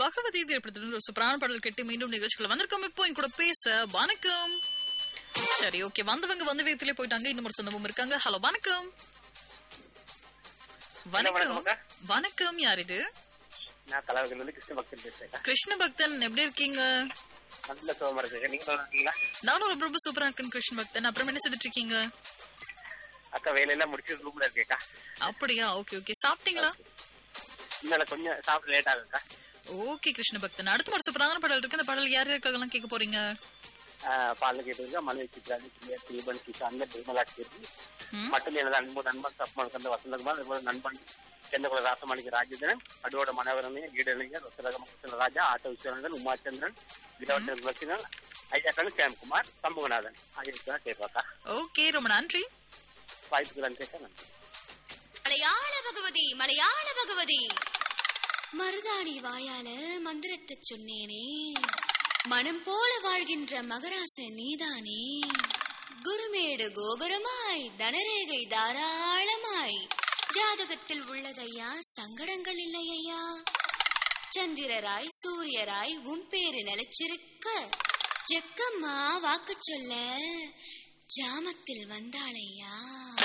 பகவதி திரைப்படத்துல ஒரு சூப்பரான பாடல் கேட்டு மீண்டும் நிகழ்ச்சிக்குள்ள வந்திருக்கோம் இப்போ என் கூட பேச வணக்கம் சரி ஓகே வந்தவங்க வந்த விதத்திலே போயிட்டாங்க இன்னும் ஒரு சொந்தமும் இருக்காங்க ஹலோ வணக்கம் வணக்கம் வணக்கம்க்கா. வணக்கம் யார் இது நான் கலாவதில இருந்து கிருஷ்ண பக்தன் பேசுறேன் கிருஷ்ண பக்தன் எப்படி இருக்கீங்க நல்ல சுகமா இருக்கு நீங்க நல்லா இருக்கீங்களா நானும் ரொம்ப ரொம்ப சூப்பரா இருக்கேன் கிருஷ்ண பக்தன் அப்புறம் என்ன செய்துட்டு இருக்கீங்க அக்கா வேலையெல்லாம் முடிச்சு ரூம்ல இருக்கேக்கா அப்படியா ஓகே ஓகே சாப்பிட்டீங்களா இன்னும் கொஞ்சம் சாப்பிட லேட் ஆகுக்கா ஓகே கிருஷ்ண பக்தன் அடுத்த ஒரு சூப்பரான பாடல் இருக்கு அந்த பாடல் யார் யாருக்காகலாம் கேட்க போறீங்க பால் கேட்டு மலை சித்ராஜி பிரியா தீபன் கிஷான் நிர்மலா கேட்டு ம். மட்டும் எனது அன்பு நண்பன் தப்மல் கந்த வசந்தகுமார் அதுபோல நண்பன் செந்தகுல ராசமாணிக்கு ராஜேந்திரன் அடோட மனவரமே ஈடலிங்கர் வசரகம ராஜா ஆட்ட விஸ்வநாதன் உமாச்சந்திரன் விதவச்சந்திரன் லட்சுமணன் ஐயாக்கன் கேம்குமார் சண்முகநாதன் ஆகியோருக்கு கேட்பாக்கா ஓகே ரொம்ப நன்றி வாய்ப்புகள் கேட்க நன்றி மலையாள பகவதி மலையாள பகவதி மருதாணி வாயால மந்திரத்தை சொன்னேனே மனம் போல வாழ்கின்ற மகராச நீதானே குருமேடு கோபுரமாய் தனரேகை தாராளமாய் ஜாதகத்தில் உள்ளதையா சங்கடங்கள் இல்லையா சந்திரராய் சூரியராய் உன் பேரு நிலைச்சிருக்க ஜக்கம்மா வாக்கு சொல்ல ஜாமத்தில் வந்தாளையா